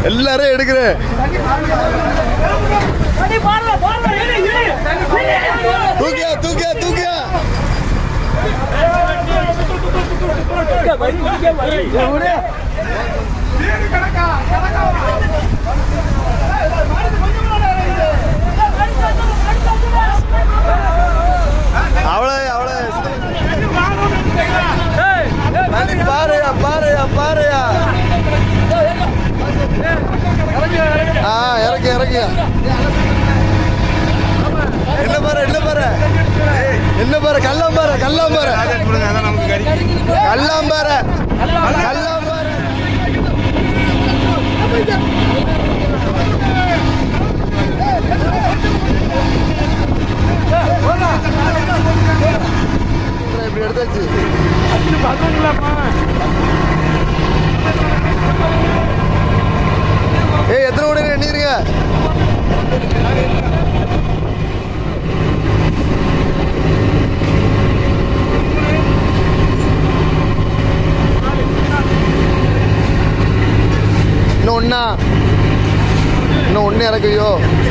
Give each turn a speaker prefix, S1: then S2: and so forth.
S1: எல்லாரும் எடுக்கிறேன் தூக்கியா தூக்கியா தூக்கியா அவ்வளோ அவ்வளோ நன்றி பாருயா பாருயா பாருயா ஆ இறக்கு இறக்கியா என்ன பாரு என்ன பாரு என்ன பாரு கல்லாம் பாரு கல்லாம் பாரு கல்லாம் பாரு கல்லாம் பாரு இப்படி எடுத்தாச்சு ஏய் எத்தனை கூட எண்ணிருங்க இன்னும் ஒண்ணா இன்னும் ஒண்ணு இறக்குவியோ